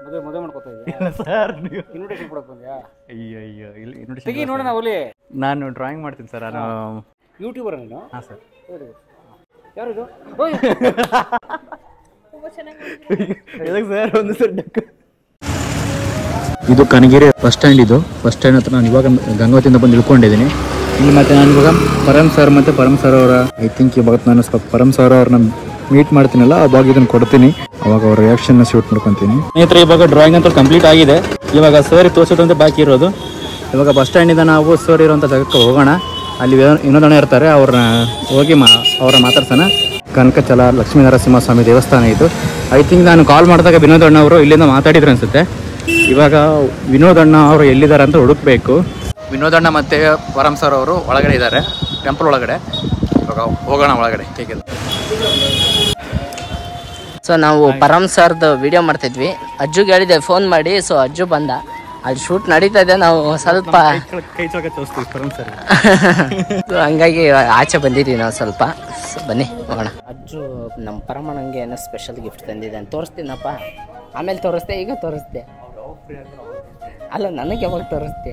ಮದುವೆ ಮದುವೆ ಮಾಡ್ಕೊತಾ ಇದೆಯಾ ಇಲ್ಲ ಸರ್ ನೀವು ಇನ್ವಿಟೇಷನ್ ಕೊಡಕ್ಕೆ ಬಂದ್ಯಾ ಅಯ್ಯೋ ಅಯ್ಯೋ ಇಲ್ಲಿ ತೆಗಿ ಇನ್ವಿಟೇಷನ್ ನೋಡೋಣ ಅವಲಿ ನಾನು ಡ್ರಾಯಿಂಗ್ ಮಾಡ್ತೀನಿ ಸರ್ ನಾನು ಯೂಟ್ಯೂಬರ್ ನೀನು ಹಾಂ ಸರ್ ವೆರಿ ಗುಡ್ ಯಾರಿದು ಓಯ್ ಎದಕ್ಕೆ ಸರ್ ಒಂದು ಸರ್ ಡಕ್ ಇದು ಕನಗಿರಿ ಬಸ್ ಸ್ಟ್ಯಾಂಡ್ ಇದು ಬಸ್ ಸ್ಟ್ಯಾಂಡ್ ಹತ್ರ ನಾನು ಇವಾಗ ಗಂಗಾವತಿಯಿಂದ ಬಂದು ಇಳ್ಕೊಂಡಿದ್ದೀನಿ ಇಲ್ಲಿ ಮತ್ತೆ ನಾನು ಇವಾಗ ಪರಮ್ ಸರ್ ಮತ್ತು ಪರಮ್ ಸರ್ ಅವರ ಐ ಥಿಂಕ್ ಇವಾಗ ನಾನು ಸ್ವಲ್ಪ ಪರಮ್ ಸರ್ ಅವ್ರನ್ನ ಮೀಟ್ ಮಾಡ್ತೀನಲ್ಲ ಅವಾಗ ಇದನ್ನು ಕೊಡ್ತೀನಿ ಅವಾಗ ಅವ್ರ ರಿಯಾಕ್ಷನ್ನ ಶೂಟ್ ಮಾಡ್ಕೊತೀನಿ ಸ್ನೇಹಿತರೆ ಇವಾಗ ಡ್ರಾಯಿಂಗ್ ಅಂತ ಕಂಪ್ಲೀಟ್ ಆಗಿದೆ ಇವಾಗ ಸರ್ ತೋರಿಸೋದಂತೆ ಬಾಕಿ ಇರೋದು ಇವಾಗ ಬಸ್ ಸ್ಟ್ಯಾಂಡಿಂದ ನಾವು ಸರ್ ಇರೋಂಥ ಜಾಗಕ್ಕೆ ಹೋಗೋಣ ಅಲ್ಲಿ ವಿನೋ- ವಿನೋದಣ್ಣ ಇರ್ತಾರೆ ಅವ್ರನ್ನ ಹೋಗಿ ಮಾ ಅವ್ರ ಮಾತಾಡ್ಸೋಣ ಕನಕಚಲ ಲಕ್ಷ್ಮೀ ನರಸಿಂಹಸ್ವಾಮಿ ದೇವಸ್ಥಾನ ಇದು ಐ ಥಿಂಕ್ ನಾನು ಕಾಲ್ ಮಾಡಿದಾಗ ವಿನೋದಣ್ಣ ಅವರು ಇಲ್ಲಿಂದ ಮಾತಾಡಿದ್ರು ಅನ್ಸುತ್ತೆ ಇವಾಗ ವಿನೋದಣ್ಣ ಅವರು ಎಲ್ಲಿದ್ದಾರೆ ಅಂತ ಹುಡುಕ್ಬೇಕು ವಿನೋದಣ್ಣ ಮತ್ತೆ ಪರಮ್ ಸರ್ ಅವರು ಒಳಗಡೆ ಇದ್ದಾರೆ ಟೆಂಪಲ್ ಒಳಗಡೆ ಇವಾಗ ಹೋಗೋಣ ಒಳಗಡೆ ಹೇಗೆ ಸೊ ನಾವು ಪರಮ್ ಸರ್ದು ವಿಡಿಯೋ ಮಾಡ್ತಿದ್ವಿ ಅಜ್ಜುಗೆ ಹೇಳಿದೆ ಫೋನ್ ಮಾಡಿ ಸೊ ಅಜ್ಜು ಬಂದ ಅಲ್ಲಿ ಶೂಟ್ ನಡೀತಾ ಇದೆ ನಾವು ಸ್ವಲ್ಪ ಕೈ ಚಾಕ ತೋರಿಸ್ತೀವಿ ಪರಮ್ ಸರ್ So ಹಂಗಾಗಿ ಆಚೆ ಬಂದಿದ್ದೀವಿ ನಾವು ಸ್ವಲ್ಪ So ಬನ್ನಿ ಹೋಗೋಣ ಅಜ್ಜು ನಮ್ಮ ಪರಮಣ್ಣಂಗೆ ಏನೋ ಸ್ಪೆಷಲ್ ಗಿಫ್ಟ್ ತಂದಿದೆ ಅಂತ ತೋರಿಸ್ತೀನಪ್ಪ ಆಮೇಲೆ ತೋರಿಸ್ದೆ ಈಗ ತೋರಿಸ್ದೆ ಅಲ್ಲ ನನಗೆ ಯಾವಾಗ ತೋರಿಸ್ದೆ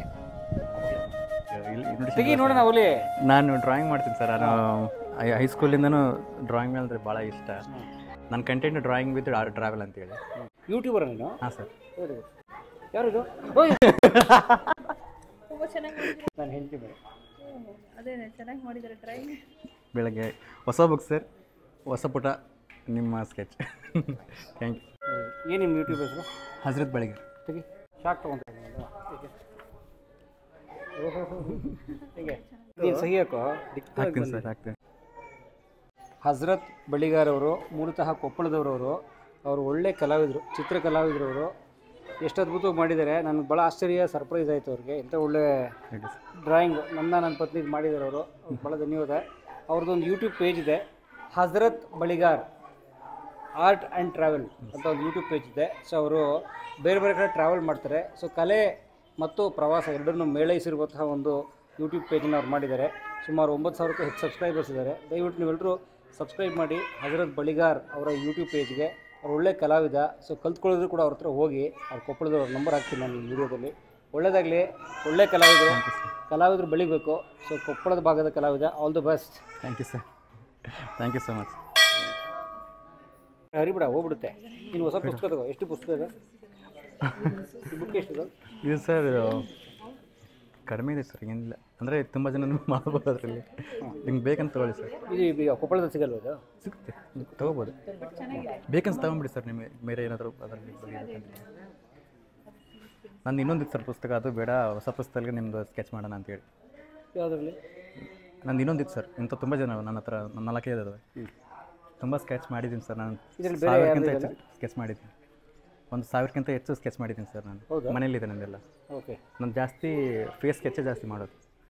ತೆಗಿ ನೋಡೋಣ ಅವಲಿ ನಾನು ಡ್ರಾಯಿಂಗ್ ಮಾಡ್ತೀನಿ ಸರ್ ನಾನು ಹೈಸ್ಕೂಲಿಂದನೂ ಡ್ರಾಯಿಂಗ್ ಮೇಲೆ ಅಂದರೆ ಭಾಳ ಇಷ್ಟ ನನ್ನ ಕಂಟೆಂಟ್ ಡ್ರಾಯಿಂಗ್ ವಿತ್ ಟ್ರಾವೆಲ್ ಅಂತೇಳಿ ಯೂಟ್ಯೂಬರ್ ನೀನು ಹಾಂ ಸರ್ ವೆರಿ ಗುಡ್ ಯಾರಿದು ಓಯ್ ನಾನು ಹೇಳ್ತೀನಿ ಬೆಳಗ್ಗೆ ಹೊಸ ಬುಕ್ ಸರ್ ಹೊಸ ಪುಟ ನಿಮ್ಮ ಸ್ಕೆಚ್ ಥ್ಯಾಂಕ್ ಯು ಏನು ನಿಮ್ಮ ಯೂಟ್ಯೂಬ್ ಹೆಸರು ಹಜರತ್ ಬೆಳಗ್ಗೆ ತೆಗಿ ಶಾಕ್ ತೊಗೊಂತ ಹೇಗೆ ನೀನು ಸಹಿ ಹಾಕೋ ಹಾಕ್ತೀನಿ ಸರ್ ಹಾಕ್ತೀನಿ ಹಜರತ್ ಬಳಿಗಾರ್ ಅವರು ಮೂಲತಃ ಕೊಪ್ಪಳದವರವರು ಅವರು ಒಳ್ಳೆ ಕಲಾವಿದರು ಚಿತ್ರ ಕಲಾವಿದರು ಅವರು ಎಷ್ಟು ಅದ್ಭುತವಾಗಿ ಮಾಡಿದ್ದಾರೆ ನನಗೆ ಭಾಳ ಆಶ್ಚರ್ಯ ಸರ್ಪ್ರೈಸ್ ಆಯಿತು ಅವ್ರಿಗೆ ಎಂಥ ಒಳ್ಳೆ ಥ್ಯಾಂಕ್ ಯು ಸರ್ ಡ್ರಾಯಿಂಗ್ ನನ್ನ ನನ್ನ ಪತ್ನಿಗೆ ಮಾಡಿದ್ದಾರೆ ಅವರು ಭಾಳ ಧನ್ಯವಾದ ಅವ್ರದ್ದೊಂದು ಯೂಟ್ಯೂಬ್ ಪೇಜ್ ಇದೆ Hazrat Baligar art and travel ಅಂತ ಒಂದು ಯೂಟ್ಯೂಬ್ ಪೇಜ್ ಇದೆ ಸೊ ಅವರು ಬೇರೆ ಬೇರೆ ಕಡೆ ಟ್ರಾವೆಲ್ ಮಾಡ್ತಾರೆ ಸೊ ಕಲೆ ಮತ್ತು ಪ್ರವಾಸ ಎರಡನ್ನೂ ಮೇಳೈಸಿರುವಂತಹ ಒಂದು ಯೂಟ್ಯೂಬ್ ಪೇಜನ್ನು ಅವ್ರು ಮಾಡಿದ್ದಾರೆ ಸುಮಾರು ಒಂಬತ್ತು ಸಾವಿರಕ್ಕೂ ಹೆಚ್ಚು ಸಬ್ಸ್ಕ್ರೈಬರ್ಸ್ ಇದ್ದಾರೆ ದಯವಿಟ್ಟು ನೀವೆಲ್ಲರೂ ಸಬ್ಸ್ಕ್ರೈಬ್ ಮಾಡಿ ಹಜರತ್ ಬಳಿಗಾರ್ ಅವರ ಯೂಟ್ಯೂಬ್ ಪೇಜ್ಗೆ ಅವ್ರು ಒಳ್ಳೆ ಕಲಾವಿದ ಸೊ ಕಲ್ತ್ಕೊಳ್ಳೋದ್ರು ಕೂಡ ಅವ್ರ ಹತ್ರ ಹೋಗಿ ಅವ್ರ ಕೊಪ್ಪಳದ ಅವ್ರ ನಂಬರ್ ಹಾಕ್ತೀನಿ ನಾನು ಈ ವಿಡಿಯೋದಲ್ಲಿ ಒಳ್ಳೆಯದಾಗಲಿ ಒಳ್ಳೆ ಕಲಾವಿದರು ಕಲಾವಿದರು ಬೆಳಿಬೇಕು ಸೊ ಕೊಪ್ಪಳದ ಭಾಗದ ಕಲಾವಿದ all the best thank you sir thank you so much ಹರಿಬಿಡ ಹೋಗ್ಬಿಡುತ್ತೆ ಇನ್ನು ಹೊಸ ಪುಸ್ತಕ ತಗೋ ಎಷ್ಟು ಪುಸ್ತಕ ಇದೆ ಬುಕ್ ಎಷ್ಟಿದೆ ಇದು ಸರ್ ಕಡಿಮೆ ಇದೆ ಸರ್ ಏನಿಲ್ಲ ಅಂದರೆ ತುಂಬ ಜನ ಮಾಡ್ಬೋದು ಅದರಲ್ಲಿ ನಿಮ್ಗೆ ಬೇಕಂತ ತೊಗೊಳ್ಳಿ ಸರ್ ಇದು ಈಗ ಕೊಪ್ಪಳದಲ್ಲಿ ಸಿಗಲ್ವ ಇದು ಸಿಗುತ್ತೆ ತೊಗೋಬೋದು ಬೇಕಂತ ತೊಗೊಂಬಿಡಿ ಸರ್ ನಿಮಗೆ ಬೇರೆ ಏನಾದರೂ ಅದರಲ್ಲಿ ಬರೀಬೇಕಂತ ನಂದು ಇನ್ನೊಂದಿತ್ತು ಸರ್ ಪುಸ್ತಕ ಅದು ಬೇಡ ಹೊಸ ಪುಸ್ತಕದಲ್ಲಿ ನಿಮ್ಮದು ಸ್ಕೆಚ್ ಮಾಡೋಣ ಅಂತೇಳಿ ಯಾವುದರಲ್ಲಿ ನಂದು ಇನ್ನೊಂದಿತ್ತು ಸರ್ ಇಂಥ ತುಂಬ ಜನ ನನ್ನ ಹತ್ರ ನನ್ನ ನಾಲ್ಕೈದು ಅದಾವೆ ತುಂಬ ಸ್ಕೆಚ್ ಮಾಡಿದ್ದೀನಿ ಸರ್ ನಾನು ಇದ್ರಲ್ಲಿ ಬೇರೆ ಸಾವಿರಕ್ಕಿಂತ ಯಾವ್ದು ಹೆಚ್ಚು ಸ್ಕೆಚ್ ಮಾಡಿದ್ದೀನಿ ಒಂದು ಸಾವಿರಕ್ಕಿಂತ ಹೆಚ್ಚು ಸ್ಕೆಚ್ ಮಾಡಿದ್ದೀನಿ ಸರ್ ನಾನು ಮನೇಲಿದೆ ನಂದೆಲ್ಲ ಓಕೆ ನಾನು ಜಾಸ್ತಿ ಫೇಸ್ ಸ್ಕೆಚ್ಚೇ ಜಾಸ್ತಿ ಮಾಡೋದು